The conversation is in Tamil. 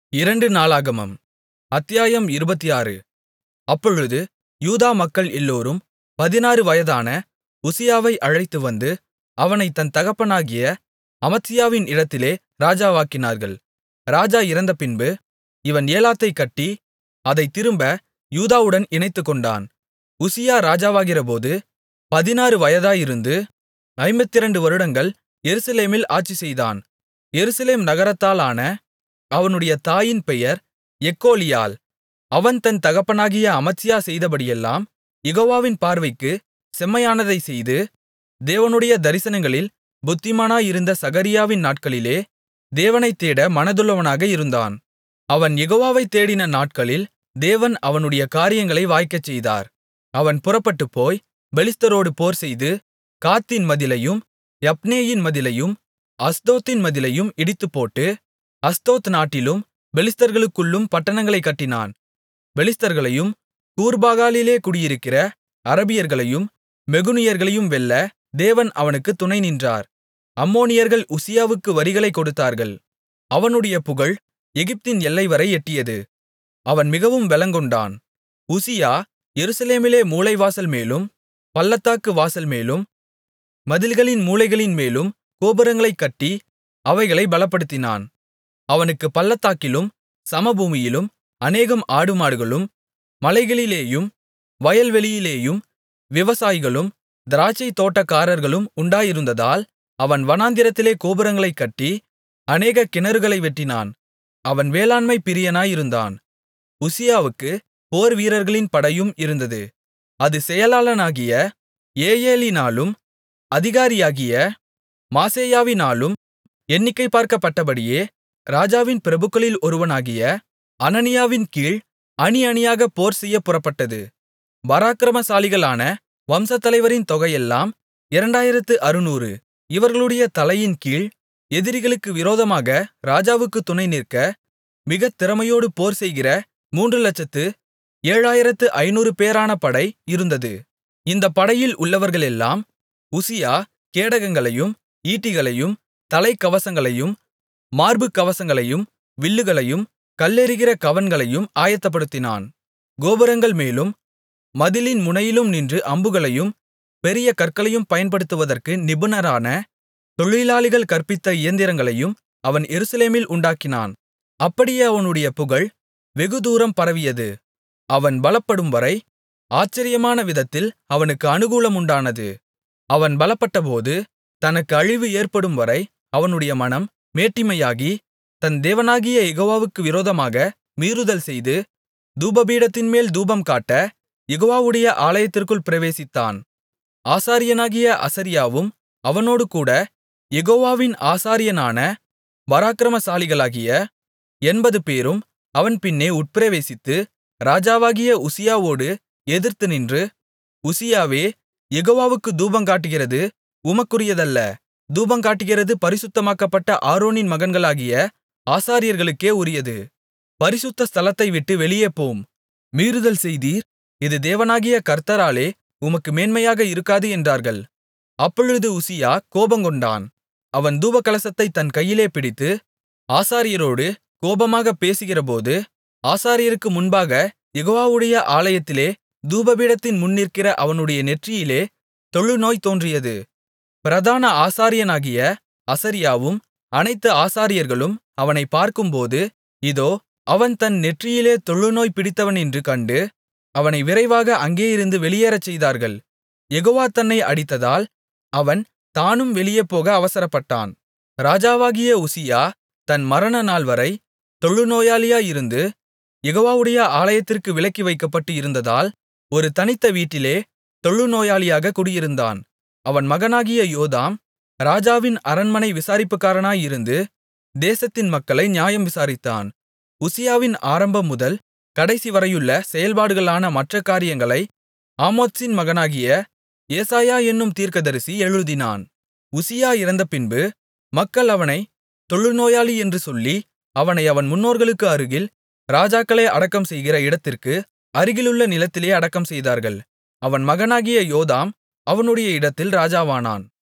இரண்டு நாளாகமம் அத்தியாயம் இருபத்தாறு அப்பொழுது யூதா மக்கள் எல்லோரும் பதினாறு வயதான உசியாவை அழைத்துவந்து அவனைத் தன் தகப்பனாகிய அமத்சியாவின் இடத்திலே ராஜாவாக்கினார்கள் ராஜா இறந்தபின்பு இவன் ஏலாத்தைக் கட்டி அதைத் திரும்ப யூதாவுடன் இணைத்துக்கொண்டான் உசியா ராஜாவாகிறபோது பதினாறு வயதாயிருந்து ஐம்பத்திரண்டு வருடங்கள் எருசலேமில் ஆட்சிசெய்தான் எருசலேம் நகரத்தாளான அவனுடைய தாயின் பெயர் எக்கோலியாள் அவன் தன் தகப்பனாகிய அமத்சியா செய்தபடியெல்லாம் யெகோவாவின் பார்வைக்குச் செம்மையானதைச் செய்து தேவனுடைய தரிசனங்களில் புத்திமானாயிருந்த சகரியாவின் நாட்களிலே தேவனைத் தேட மனதுள்ளவனாக இருந்தான் அவன் யெகோவாவைத் தேடின நாட்களில் தேவன் அவனுடைய காரியங்களை வாய்க்கச்செய்தார் அவன் புறப்பட்டுப்போய் பெலிஸ்தரோடு போர்செய்து காத்தின் மதிலையும் யப்னேயின் மதிலையும் அஸ்தோத்தின் மதிலையும் இடித்துப்போட்டு அஸ்தோத் நாட்டிலும் பெலிஸ்தர்களுக்குள்ளும் பட்டணங்களைக் கட்டினான் பெலிஸ்தர்களையும் கூர்பாகாலிலே குடியிருக்கிற அரபியர்களையும் மெகுனியர்களையும் வெல்ல தேவன் அவனுக்குத் துணை நின்றார் அம்மோனியர்கள் உசியாவுக்கு வரிகளைக் கொடுத்தார்கள் அவனுடைய புகழ் எகிப்தின் எல்லைவரை எட்டியது அவன் மிகவும் பெலங்கொண்டான் உசியா எருசலேமிலே மூலைவாசல் மேலும் பள்ளத்தாக்கு வாசல் மேலும் மதில்களின் மூலைகளின்மேலும் கோபுரங்களைக் கட்டி அவைகளைப் பலப்படுத்தினான் அவனுக்குப் பள்ளத்தாக்கிலும் சமபூமியிலும் அநேகம் ஆடுமாடுகளும் மலைகளிலேயும் வயல்வெளியிலேயும் விவசாயிகளும் திராட்சைத் தோட்டக்காரர்களும் உண்டாயிருந்ததால் அவன் வனாந்திரத்திலே கோபுரங்களைக் கட்டி அநேக கிணறுகளை வெட்டினான் அவன் வேளாண்மை பிரியனாயிருந்தான் உசியாவுக்கு போர்வீரர்களின் படையும் இருந்தது அது செயலாளனாகிய ஏயேலினாலும் அதிகாரியாகிய மாசேயாவினாலும் எண்ணிக்கை பார்க்கப்பட்டபடியே ராஜாவின் பிரபுக்களில் ஒருவனாகிய அனனியாவின் கீழ் அணி அணியாகப் போர்செய்யப் புறப்பட்டது பராக்கிரமசாலிகளான வம்சத்தலைவரின் தொகையெல்லாம் இரண்டாயிரத்து அறுநூறு இவர்களுடைய தலையின் கீழ் எதிரிகளுக்கு விரோதமாக ராஜாவுக்குத் துணை நிற்க மிகத் திறமையோடு போர்செய்கிற மூன்று லட்சத்து ஏழாயிரத்து ஐநூறு பேரான படை இருந்தது இந்தப் படையில் உள்ளவர்களெல்லாம் உசியா கேடகங்களையும் ஈட்டிகளையும் தலைக்கவசங்களையும் மார்புக்கவசங்களையும் வில்லுகளையும் கல்லெறிகிற கவண்களையும் ஆயத்தப்படுத்தினான் கோபுரங்கள் மேலும் மதிலின் முனையிலும் நின்று அம்புகளையும் பெரிய கற்களையும் பயன்படுத்துவதற்கு நிபுணரான தொழிலாளிகள் கற்பித்த இயந்திரங்களையும் அவன் எருசலேமில் உண்டாக்கினான் அப்படியே அவனுடைய புகழ் வெகுதூரம் பரவியது அவன் பலப்படும்வரை ஆச்சரியமான விதத்தில் அவனுக்கு அனுகூலம் உண்டானது அவன் பலப்பட்டபோது தனக்கு அழிவு ஏற்படும்வரை அவனுடைய மனம் மேட்டிமையாகி தன் தேவனாகிய யெகோவாவுக்கு விரோதமாக மீறுதல் செய்து தூபபீடத்தின்மேல் தூபம் காட்ட யெகோவாவுடைய ஆலயத்திற்குள் பிரவேசித்தான் ஆசாரியனாகிய அசரியாவும் அவனோடு கூட யெகோவாவின் ஆசாரியனான பராக்கிரமசாலிகளாகிய எண்பது பேரும் அவன் பின்னே உட்பிரவேசித்து ராஜாவாகிய உசியாவோடு எதிர்த்து நின்று உசியாவே யெகோவாவுக்கு தூபங்காட்டுகிறது உமக்குரியதல்ல தூபங்காட்டுகிறது பரிசுத்தமாக்கப்பட்ட ஆரோனின் மகன்களாகிய ஆசாரியர்களுக்கே உரியது பரிசுத்த ஸ்தலத்தை விட்டு வெளியே போம் மீறுதல் செய்தீர் இது தேவனாகிய கர்த்தராலே உமக்கு மேன்மையாக இருக்காது என்றார்கள் அப்பொழுது உசியா கோபங்கொண்டான் அவன் தூபகலசத்தைத் தன் கையிலே பிடித்து ஆசாரியரோடு கோபமாகப் பேசுகிறபோது ஆசாரியருக்கு முன்பாக யெகோவாவுடைய ஆலயத்திலே தூபபீடத்தின் முன்னிற்கிற அவனுடைய நெற்றியிலே தொழுநோய் தோன்றியது பிரதான ஆசாரியனாகிய அசரியாவும் அனைத்து ஆசாரியர்களும் அவனைப் பார்க்கும்போது இதோ அவன் தன் நெற்றியிலே தொழுநோய் பிடித்தவனென்று கண்டு அவனை விரைவாக அங்கேயிருந்து வெளியேறச் செய்தார்கள் யெகோவா தன்னை அடித்ததால் அவன் தானும் வெளியே போக அவசரப்பட்டான் ராஜாவாகிய உசியா தன் மரண நாள்வரை தொழுநோயாளியாயிருந்து யெகோவாவுடைய ஆலயத்திற்கு விலக்கி வைக்கப்பட்டு இருந்ததால் ஒரு தனித்த வீட்டிலே தொழுநோயாளியாக குடியிருந்தான் அவன் மகனாகிய யோதாம் ராஜாவின் அரண்மனை விசாரிப்புக்காரனாயிருந்து தேசத்தின் மக்களை நியாயம் விசாரித்தான் உசியாவின் ஆரம்பம் முதல் கடைசி வரையுள்ள செயல்பாடுகளான மற்ற காரியங்களை ஆமோத்சின் மகனாகிய ஏசாயா என்னும் தீர்க்கதரிசி எழுதினான் உசியா இறந்தபின்பு மக்கள் அவனை தொழுநோயாளி என்று சொல்லி அவனை அவன் முன்னோர்களுக்கு அருகில் ராஜாக்களை அடக்கம் செய்கிற இடத்திற்கு அருகிலுள்ள நிலத்திலே அடக்கம் செய்தார்கள் அவன் மகனாகிய யோதாம் அவனுடைய இடத்தில் ராஜாவானான்